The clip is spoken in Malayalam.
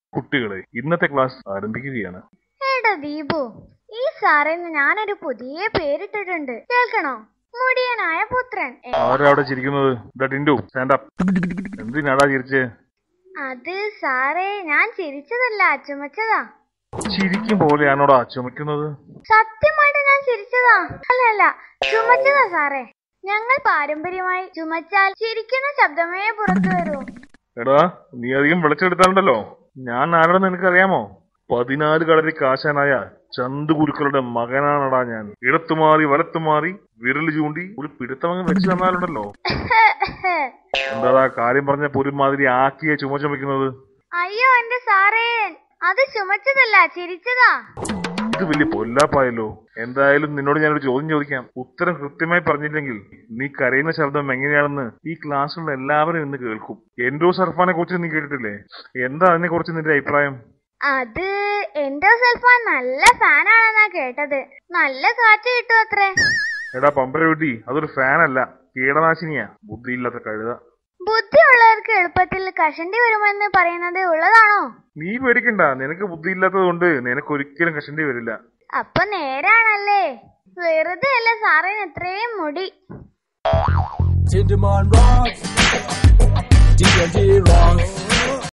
കുട്ടികളെ ഇന്നത്തെ ക്ലാസ് ആരംഭിക്കുകയാണ് ഏടാ ദീപു ഈ സാറേന്ന് ഞാനൊരു പുതിയ പേരിട്ടിട്ടുണ്ട് കേൾക്കണോ മുടിയനായ പുത്രൻ എ- ആരാ അവിടെ ചിരിക്കുന്നത് ദാ ടിൻഡു സ്റ്റാൻഡ് അപ്പ് എന്തിനാടാ ചിരിച്ചേ അത് സാറേ ഞാൻ ചിരിച്ചതല്ല ചുമച്ചതാ ചിരിക്കും പോലെയാണോടാ ചുമക്കുന്നത് സത്യമായിട്ട് ഞാൻ ചിരിച്ചതാ അല്ല അല്ല ചുമച്ചതാ സാറേ ഞങ്ങൾ പാരമ്പര്യമായി ചുമച്ചാൽ ചിരിക്കുന്ന ശബ്ദമേ പുറത്തു വരൂ എടാ നീ അധികം വിളിച്ചെടുത്താലുണ്ടല്ലോ ഞാൻ ആരാണെന്ന് നിനക്കറിയാമോ പതിനാല് കളരി കാശാനായ ചന്തുകുരുക്കളുടെ മകനാണടാ ഞാൻ ഇടത്തുമാറി വലത്തുമാറി വിരൽ ചൂണ്ടി ഒരു പിടുത്തമങ്ങ് വെച്ച് തന്നാലുണ്ടല്ലോ എന്താടാ കാര്യം പറഞ്ഞപ്പോ ഒരുമാതിരി ആക്കിയ ചുമ ചുമക്കുന്നത് അയ്യോ എന്റെ സാറേ അത് ചുമച്ചതല്ല ചിരിച്ചതാ ഇത് വലിയ പൊല്ലാപ്പായല്ലോ എന്തായാലും നിന്നോട് ഞാനൊരു ചോദ്യം ചോദിക്കാം ഉത്തരം കൃത്യമായി പറഞ്ഞില്ലെങ്കിൽ നീ കരയുന്ന ശബ്ദം എങ്ങനെയാണെന്ന് ഈ ക്ലാസ്സിലുള്ള എല്ലാവരും ഇന്ന് കേൾക്കും എൻഡോ സർഫാനെ കുറിച്ച് നീ കേട്ടിട്ടില്ലേ എന്താ അതിനെ കുറിച്ച് നിന്റെ അഭിപ്രായം അത് എന്റെ സെൽഫാൻ നല്ല ഫാനാണെന്നാ കേട്ടത് നല്ല കാറ്റ് കിട്ടും അത്രേ എടാ പമ്പര വീട്ടി അതൊരു ഫാനല്ല കീടനാശിനിയാ ബുദ്ധിയില്ലാത്ത കഴുത ബുദ്ധിയുള്ളവർക്ക് എളുപ്പത്തിൽ കഷണ്ടി വരുമെന്ന് പറയുന്നത് ഉള്ളതാണോ നീ പേടിക്കണ്ട നിനക്ക് ബുദ്ധിയില്ലാത്തത് കൊണ്ട് നിനക്ക് ഒരിക്കലും കഷണ്ടി വരില്ല അപ്പൊ നേരാണല്ലേ വെറുതെ അല്ല സാറിന് ഇത്രയും മുടി Tinderman rocks. D&D rocks.